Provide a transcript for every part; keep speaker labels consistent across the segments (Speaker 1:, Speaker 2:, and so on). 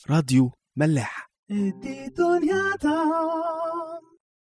Speaker 1: راديو ملاح
Speaker 2: ادي دنيا دام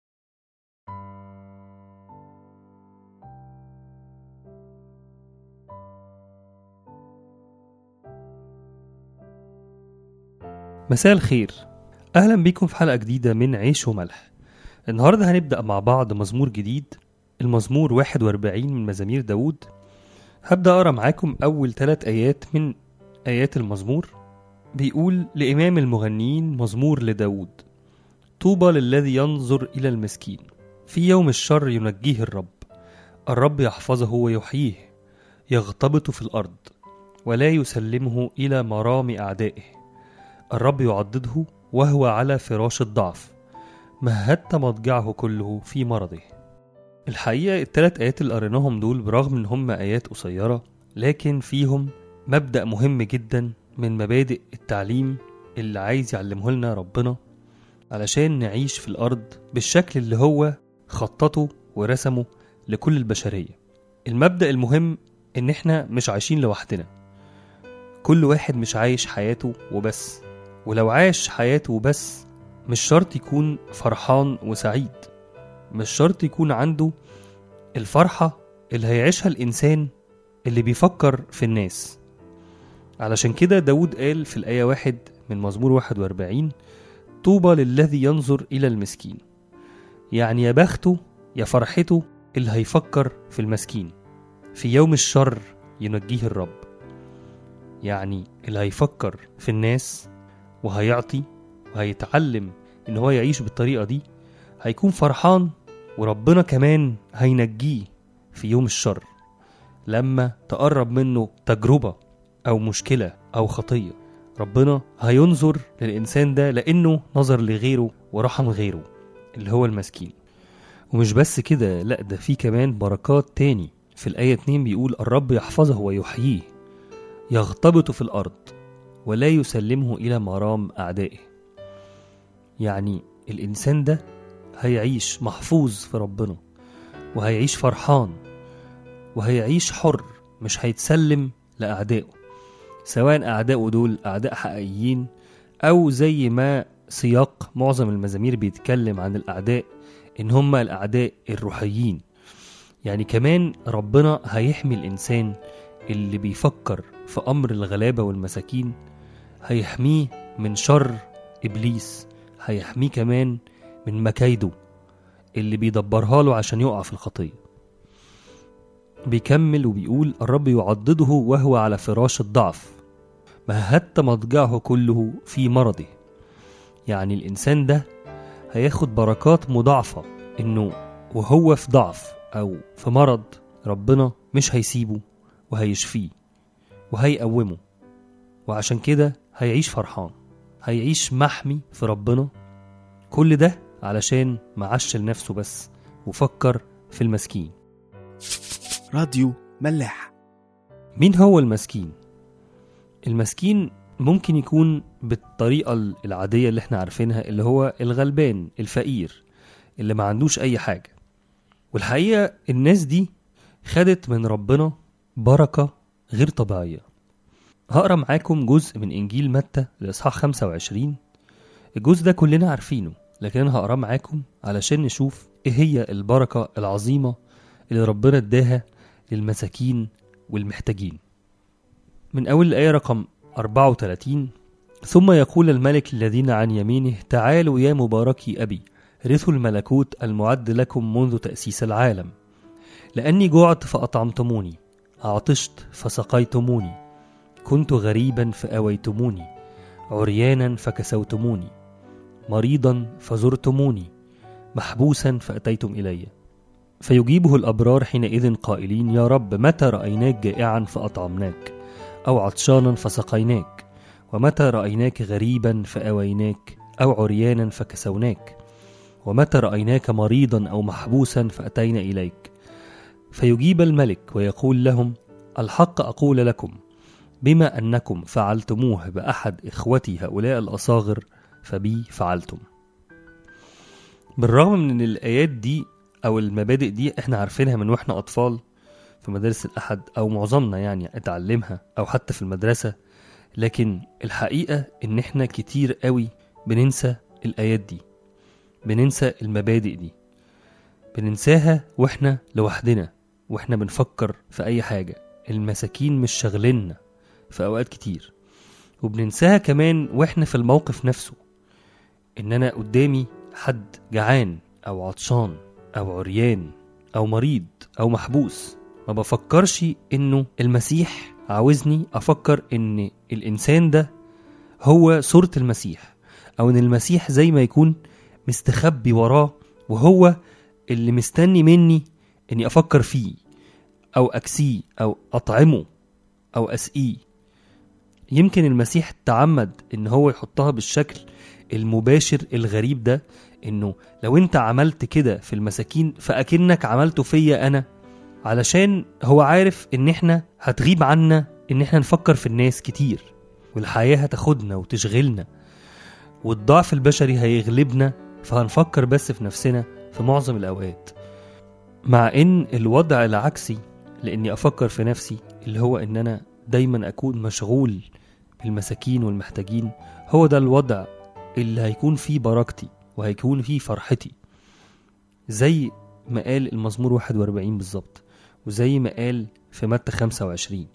Speaker 3: مساء الخير أهلا بيكم في حلقة جديدة من عيش وملح النهاردة هنبدأ مع بعض مزمور جديد المزمور 41 من مزامير داود هبدأ أقرأ معاكم أول ثلاث آيات من آيات المزمور بيقول لإمام المغنيين مزمور لداود طوبى للذي ينظر إلى المسكين في يوم الشر ينجيه الرب الرب يحفظه ويحييه يغتبط في الأرض ولا يسلمه إلى مرام أعدائه الرب يعضده وهو على فراش الضعف مهدت مضجعه كله في مرضه الحقيقة التلات آيات اللي قريناهم دول برغم إن هم آيات قصيرة لكن فيهم مبدأ مهم جدا من مبادئ التعليم اللي عايز يعلمه لنا ربنا علشان نعيش في الأرض بالشكل اللي هو خططه ورسمه لكل البشرية المبدأ المهم إن إحنا مش عايشين لوحدنا كل واحد مش عايش حياته وبس ولو عاش حياته وبس مش شرط يكون فرحان وسعيد مش شرط يكون عنده الفرحة اللي هيعيشها الإنسان اللي بيفكر في الناس علشان كده داود قال في الآية واحد من مزمور 41 طوبى للذي ينظر إلى المسكين يعني يا بخته يا فرحته اللي هيفكر في المسكين في يوم الشر ينجيه الرب يعني اللي هيفكر في الناس وهيعطي وهيتعلم ان هو يعيش بالطريقة دي هيكون فرحان وربنا كمان هينجيه في يوم الشر لما تقرب منه تجربة أو مشكلة أو خطية ربنا هينظر للإنسان ده لأنه نظر لغيره ورحم غيره اللي هو المسكين ومش بس كده لأ ده في كمان بركات تاني في الآية 2 بيقول الرب يحفظه ويحييه يغتبط في الأرض ولا يسلمه إلى مرام أعدائه يعني الإنسان ده هيعيش محفوظ في ربنا وهيعيش فرحان وهيعيش حر مش هيتسلم لأعدائه سواء أعدائه دول أعداء حقيقيين أو زي ما سياق معظم المزامير بيتكلم عن الأعداء إن هم الأعداء الروحيين يعني كمان ربنا هيحمي الإنسان اللي بيفكر في أمر الغلابة والمساكين هيحميه من شر إبليس هيحميه كمان من مكايده اللي بيدبرها له عشان يقع في الخطية بيكمل وبيقول الرب يعضده وهو على فراش الضعف مهدت مضجعه كله في مرضه يعني الإنسان ده هياخد بركات مضاعفة إنه وهو في ضعف أو في مرض ربنا مش هيسيبه وهيشفيه وهيقومه وعشان كده هيعيش فرحان هيعيش محمي في ربنا كل ده علشان معش لنفسه بس وفكر في المسكين
Speaker 1: راديو ملاح
Speaker 3: مين هو المسكين؟ المسكين ممكن يكون بالطريقة العادية اللي احنا عارفينها اللي هو الغلبان الفقير اللي ما عندوش أي حاجة والحقيقة الناس دي خدت من ربنا بركة غير طبيعية هقرا معاكم جزء من إنجيل متى لإصحاح 25 الجزء ده كلنا عارفينه لكن أنا هقراه معاكم علشان نشوف إيه هي البركة العظيمة اللي ربنا اداها للمساكين والمحتاجين من أول الآية رقم 34 ثم يقول الملك للذين عن يمينه تعالوا يا مباركي أبي رثوا الملكوت المعد لكم منذ تأسيس العالم لأني جعت فأطعمتموني عطشت فسقيتموني كنت غريبا فأويتموني عريانا فكسوتموني مريضا فزرتموني محبوسا فأتيتم إلي فيجيبه الأبرار حينئذ قائلين يا رب متى رأيناك جائعا فأطعمناك أو عطشانا فسقيناك ومتى رأيناك غريبا فأويناك أو عريانا فكسوناك ومتى رأيناك مريضا أو محبوسا فأتينا إليك فيجيب الملك ويقول لهم الحق أقول لكم بما أنكم فعلتموه بأحد إخوتي هؤلاء الأصاغر فبي فعلتم بالرغم من ان الآيات دي أو المبادئ دي احنا عارفينها من واحنا أطفال في مدارس الأحد أو معظمنا يعني اتعلمها أو حتى في المدرسة لكن الحقيقة إن إحنا كتير قوي بننسى الآيات دي بننسى المبادئ دي بننساها وإحنا لوحدنا وإحنا بنفكر في أي حاجة المساكين مش شاغليننا في أوقات كتير وبننساها كمان وإحنا في الموقف نفسه إن أنا قدامي حد جعان أو عطشان أو عريان أو مريض أو محبوس ما بفكرش إنه المسيح عاوزني أفكر إن الإنسان ده هو صورة المسيح أو إن المسيح زي ما يكون مستخبي وراه وهو اللي مستني مني إني أفكر فيه أو أكسيه أو أطعمه أو أسقيه يمكن المسيح تعمد إن هو يحطها بالشكل المباشر الغريب ده إنه لو أنت عملت كده في المساكين فأكنك عملته فيا أنا علشان هو عارف إن إحنا هتغيب عنا إن إحنا نفكر في الناس كتير والحياة هتاخدنا وتشغلنا والضعف البشري هيغلبنا فهنفكر بس في نفسنا في معظم الأوقات مع إن الوضع العكسي لإني أفكر في نفسي اللي هو إن أنا دايما أكون مشغول بالمساكين والمحتاجين هو ده الوضع اللي هيكون فيه بركتي وهيكون فيه فرحتي زي ما قال المزمور 41 بالظبط وزي ما قال في متى 25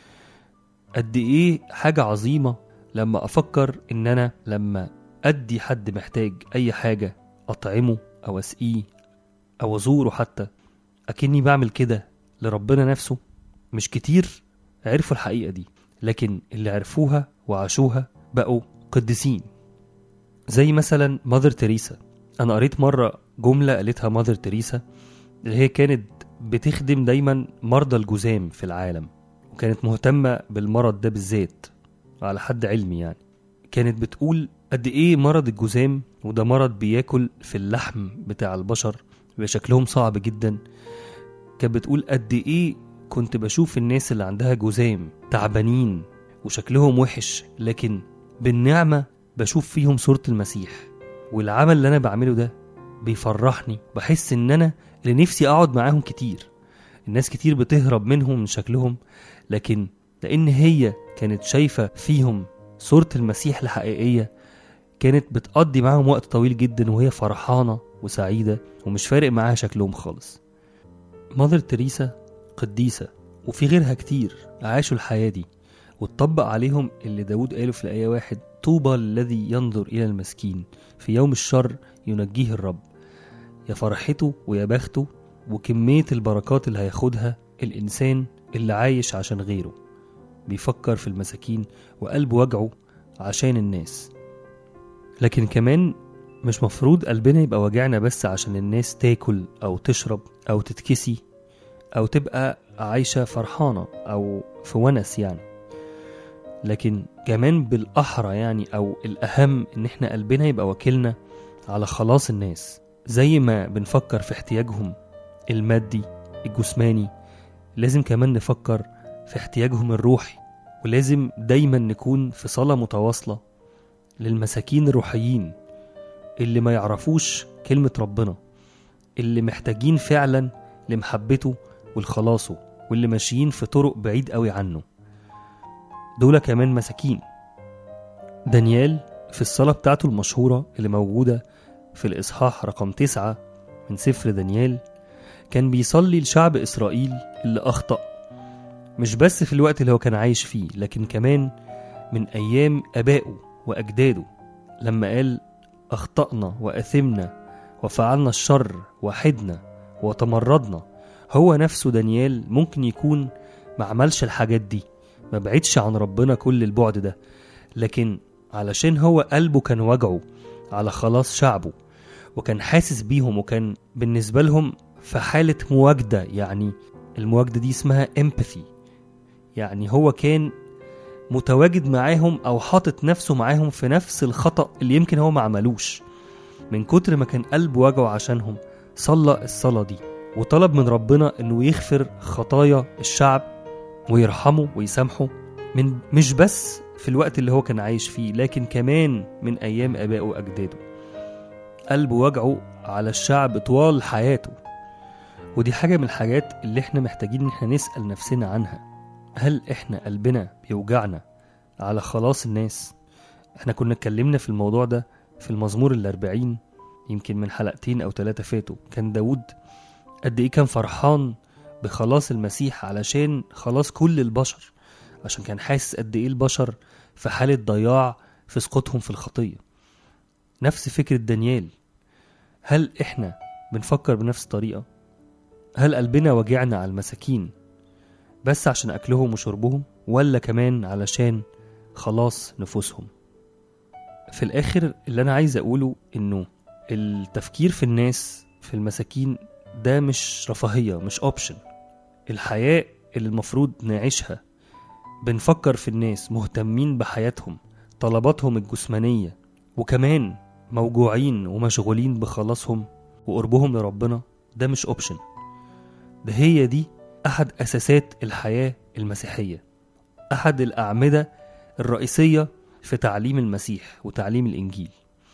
Speaker 3: قد ايه حاجة عظيمة لما افكر ان انا لما ادي حد محتاج اي حاجة اطعمه او اسقيه او ازوره حتى اكني بعمل كده لربنا نفسه مش كتير عرفوا الحقيقة دي لكن اللي عرفوها وعاشوها بقوا قديسين زي مثلا ماذر تريسا انا قريت مرة جملة قالتها ماذر تريسا اللي هي كانت بتخدم دايما مرضى الجذام في العالم وكانت مهتمة بالمرض ده بالذات على حد علمي يعني كانت بتقول قد ايه مرض الجذام وده مرض بياكل في اللحم بتاع البشر بيبقى شكلهم صعب جدا كانت بتقول قد ايه كنت بشوف الناس اللي عندها جذام تعبانين وشكلهم وحش لكن بالنعمة بشوف فيهم صورة المسيح والعمل اللي أنا بعمله ده بيفرحني بحس إن أنا اللي نفسي أقعد معاهم كتير الناس كتير بتهرب منهم من شكلهم لكن لأن هي كانت شايفة فيهم صورة المسيح الحقيقية كانت بتقضي معاهم وقت طويل جدا وهي فرحانة وسعيدة ومش فارق معاها شكلهم خالص ماذر تريسا قديسة وفي غيرها كتير عاشوا الحياة دي واتطبق عليهم اللي داود قاله في الآية واحد طوبى الذي ينظر إلى المسكين في يوم الشر ينجيه الرب يا فرحته ويا بخته وكمية البركات اللي هياخدها الإنسان اللي عايش عشان غيره بيفكر في المساكين وقلبه وجعه عشان الناس لكن كمان مش مفروض قلبنا يبقى وجعنا بس عشان الناس تاكل أو تشرب أو تتكسي أو تبقى عايشة فرحانة أو في ونس يعني لكن كمان بالأحرى يعني أو الأهم إن إحنا قلبنا يبقى وكيلنا على خلاص الناس زي ما بنفكر في احتياجهم المادي الجسماني لازم كمان نفكر في احتياجهم الروحي ولازم دايما نكون في صلاة متواصلة للمساكين الروحيين اللي ما يعرفوش كلمة ربنا اللي محتاجين فعلا لمحبته ولخلاصه واللي ماشيين في طرق بعيد قوي عنه دول كمان مساكين دانيال في الصلاة بتاعته المشهورة اللي موجودة في الإصحاح رقم تسعة من سفر دانيال كان بيصلي لشعب إسرائيل اللي أخطأ مش بس في الوقت اللي هو كان عايش فيه لكن كمان من أيام أبائه وأجداده لما قال أخطأنا وأثمنا وفعلنا الشر وحدنا وتمردنا هو نفسه دانيال ممكن يكون ما عملش الحاجات دي ما بعدش عن ربنا كل البعد ده لكن علشان هو قلبه كان وجعه على خلاص شعبه وكان حاسس بيهم وكان بالنسبة لهم في حالة مواجدة يعني المواجدة دي اسمها empathy يعني هو كان متواجد معاهم أو حاطط نفسه معاهم في نفس الخطأ اللي يمكن هو ما عملوش من كتر ما كان قلبه وجعه عشانهم صلى الصلاة دي وطلب من ربنا انه يغفر خطايا الشعب ويرحمه ويسامحه من مش بس في الوقت اللي هو كان عايش فيه لكن كمان من ايام ابائه واجداده قلبه وجعه على الشعب طوال حياته ودي حاجة من الحاجات اللي احنا محتاجين ان احنا نسأل نفسنا عنها هل احنا قلبنا بيوجعنا على خلاص الناس احنا كنا اتكلمنا في الموضوع ده في المزمور الأربعين يمكن من حلقتين أو ثلاثة فاتوا كان داود قد إيه كان فرحان بخلاص المسيح علشان خلاص كل البشر عشان كان حاسس قد إيه البشر في حالة ضياع في سقوطهم في الخطية نفس فكرة دانيال هل إحنا بنفكر بنفس الطريقة؟ هل قلبنا وجعنا على المساكين بس عشان أكلهم وشربهم ولا كمان علشان خلاص نفوسهم في الآخر اللي أنا عايز أقوله إنه التفكير في الناس في المساكين ده مش رفاهية مش أوبشن الحياة اللي المفروض نعيشها بنفكر في الناس مهتمين بحياتهم طلباتهم الجسمانية وكمان موجوعين ومشغولين بخلاصهم وقربهم لربنا ده مش اوبشن ده هي دي أحد أساسات الحياة المسيحية أحد الأعمدة الرئيسية في تعليم المسيح وتعليم الإنجيل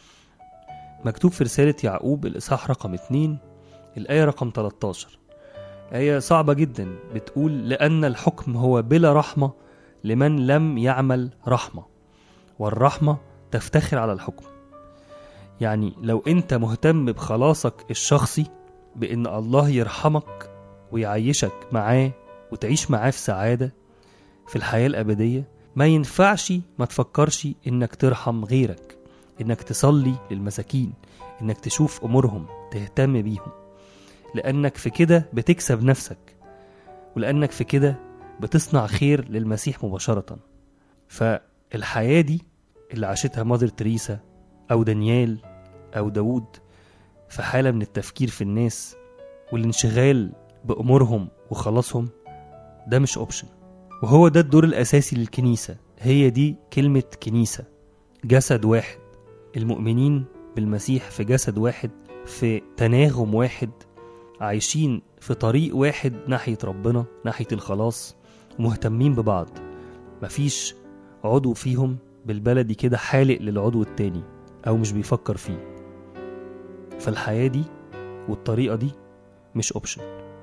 Speaker 3: مكتوب في رسالة يعقوب الإصحاح رقم 2 الآية رقم 13 آية صعبة جدا بتقول لأن الحكم هو بلا رحمة لمن لم يعمل رحمة والرحمة تفتخر على الحكم يعني لو أنت مهتم بخلاصك الشخصي بأن الله يرحمك ويعيشك معاه وتعيش معاه في سعادة في الحياة الأبدية ما ينفعش ما تفكرش إنك ترحم غيرك إنك تصلي للمساكين إنك تشوف أمورهم تهتم بيهم لأنك في كده بتكسب نفسك ولأنك في كده بتصنع خير للمسيح مباشرة فالحياة دي اللي عاشتها مادر تريسا أو دانيال أو داود في حالة من التفكير في الناس والانشغال بأمورهم وخلاصهم ده مش اوبشن وهو ده الدور الأساسي للكنيسة هي دي كلمة كنيسة جسد واحد المؤمنين بالمسيح في جسد واحد في تناغم واحد عايشين في طريق واحد ناحية ربنا ناحية الخلاص ومهتمين ببعض مفيش عضو فيهم بالبلدي كده حالق للعضو التاني أو مش بيفكر فيه فالحياة دي والطريقة دي مش اوبشن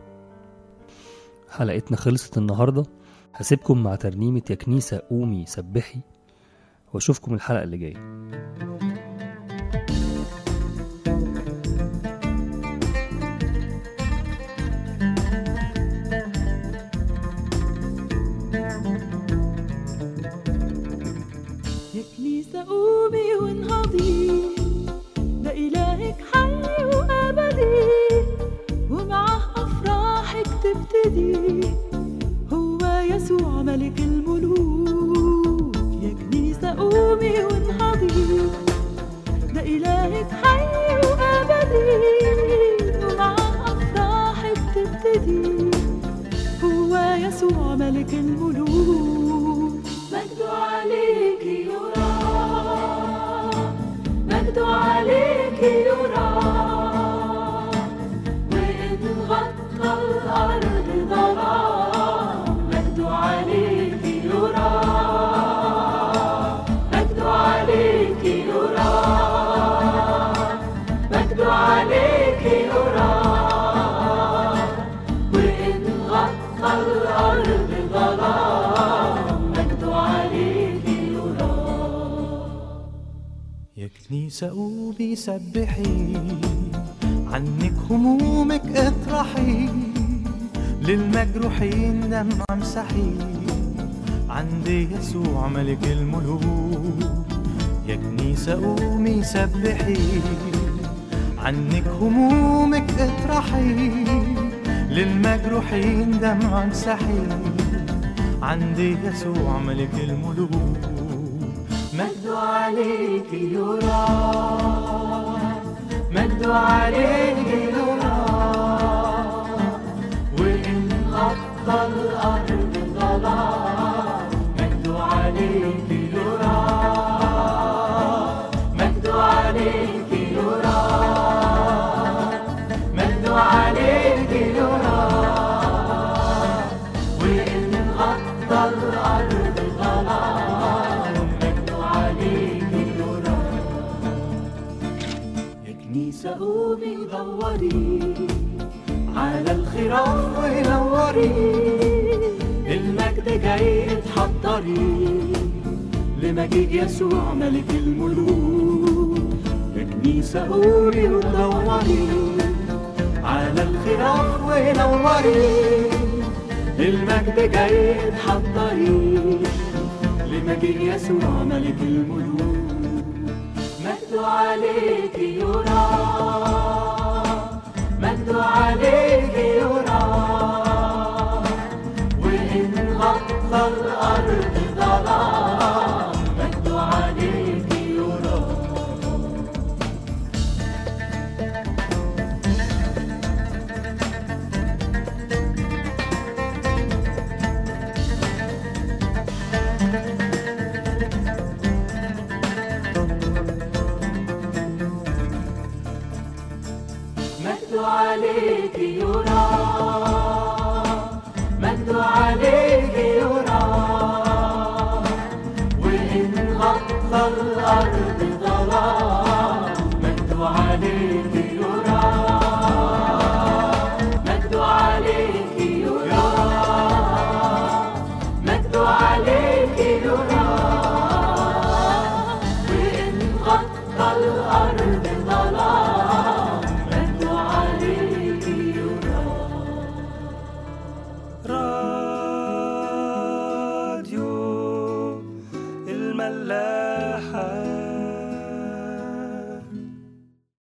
Speaker 3: حلقتنا خلصت النهاردة هسيبكم مع ترنيمة يا كنيسة قومي سبحي واشوفكم الحلقة اللي جاية
Speaker 2: يا كنيسة قومي وانهضي ده إلهك حي وأبدي ومعه أفراحك تبتدي هو يسوع ملك الملوك يا كنيسة قومي وانهضي ده إلهك حي وأبدي ومعه أفراحك تبتدي هو يسوع ملك الملوك مجد عليك يرى مجد عليك يرى وإن غطى الأرض ظلام مجد عليك يرى مجد عليك يرى مجد عليك يرى وإن غطى الأرض ظلام مجد عليك يرى
Speaker 4: يا كنيسة قومي سبحي عنك همومك اطرحي للمجروحين دمع امسحي عند يسوع ملك الملوك يا كنيسة قومي سبحي عنك همومك اطرحي للمجروحين دمع امسحي عند يسوع ملك الملوك مجد عليك يرى مجد عليك يرى وإن غطى الأرض ظلام مجد عليك يرى مجد عليك يرى مجد عليك يرى وإن غطى الأرض ظلام مجد عليك يرى يا كنيسة قومي دوري على الخراف ونوري المجد جاي تحضري لمجيء يسوع ملك الملوك الكنيسة قومي ودوري على الخراف ونوري المجد جاي تحضري لمجيء يسوع ملك الملوك مجد عليك يرى مجد عليك يرى وإن غطى الأرض ظلام مجد عليك يرى مجد عليك يرى مجد عليك يرى وإن غطى الأرض ظلام مجد عليك يرى